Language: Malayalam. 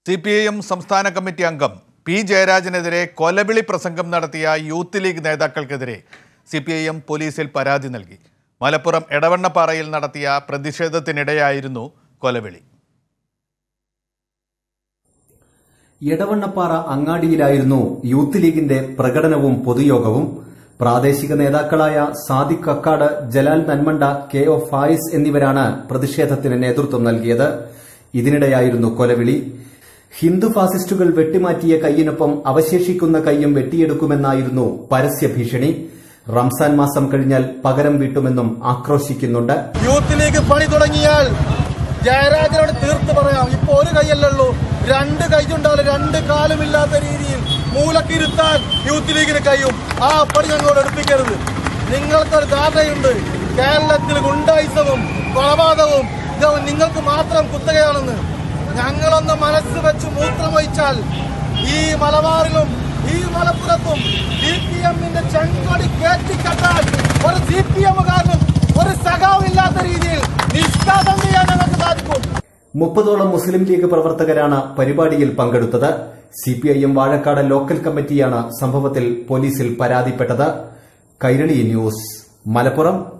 സി പി ഐ എം സംസ്ഥാന കമ്മിറ്റി അംഗം പി ജയരാജനെതിരെ കൊലവിളി പ്രസംഗം നടത്തിയ യൂത്ത് ലീഗ് നേതാക്കൾക്കെതിരെ സി പി ഐ എം പോലീസിൽ പരാതി നൽകി മലപ്പുറം എടവണ്ണപ്പാറയിൽ നടത്തിയ പ്രതിഷേധത്തിനിടെയായിരുന്നു കൊലവിളി എടവണ്ണപ്പാറ അങ്ങാടിയിലായിരുന്നു യൂത്ത് ലീഗിന്റെ പ്രകടനവും പൊതുയോഗവും പ്രാദേശിക നേതാക്കളായ സാദിഖ് കക്കാട് ജലാൽ നന്മണ്ട കെ ഒ ഫായിസ് എന്നിവരാണ് പ്രതിഷേധത്തിന് നേതൃത്വം നൽകിയത് ഇതിനിടെയായിരുന്നു കൊലവിളി ഹിന്ദു ഫാസിസ്റ്റുകൾ വെട്ടിമാറ്റിയ കൈയിനൊപ്പം അവശേഷിക്കുന്ന കൈയും വെട്ടിയെടുക്കുമെന്നായിരുന്നു പരസ്യ ഭീഷണി റംസാൻ മാസം കഴിഞ്ഞാൽ പകരം വീട്ടുമെന്നും ആക്രോശിക്കുന്നുണ്ട് യൂത്ത് ലീഗ് പണി തുടങ്ങിയാൽ ജയരാജനോട് തീർത്ത് പറയാം ഇപ്പൊ ഒരു കൈയല്ലുള്ളൂ രണ്ട് കൈയുണ്ടാവില്ല രണ്ട് കാലുമില്ലാത്ത രീതിയിൽ മൂലക്കിരുത്താൻ യൂത്ത് ലീഗിന് കഴിയും ആ പണി ഞങ്ങളോട് എടുപ്പിക്കരുത് നിങ്ങൾക്കൊരു ധാരണയുണ്ട് കേരളത്തിൽ ഗുണ്ടായിസവും കൊലപാതകവും ഇത് നിങ്ങൾക്ക് മാത്രം കുത്തകയാണെന്ന് ഞങ്ങളൊന്ന് മനസ്സ് വെച്ച് മൂത്രമൊഴിച്ചാൽ ഈ മലബാറിലും ഈ മലപ്പുറത്തും സി പി എമ്മിന്റെ ചെങ്കൊടി കയറ്റിക്കെട്ടാൻ ഒരു സി പി എമ്മുകാരനും ഒരു സഖാവില്ലാത്ത രീതിയിൽ നിഷ്കാസം ചെയ്യാൻ ഞങ്ങൾക്ക് സാധിക്കും മുപ്പതോളം മുസ്ലിം ലീഗ് പ്രവർത്തകരാണ് പരിപാടിയിൽ പങ്കെടുത്തത് സിപിഐഎം വാഴക്കാട് ലോക്കൽ കമ്മിറ്റിയാണ് സംഭവത്തിൽ പോലീസിൽ പരാതിപ്പെട്ടത് കൈരളി ന്യൂസ് മലപ്പുറം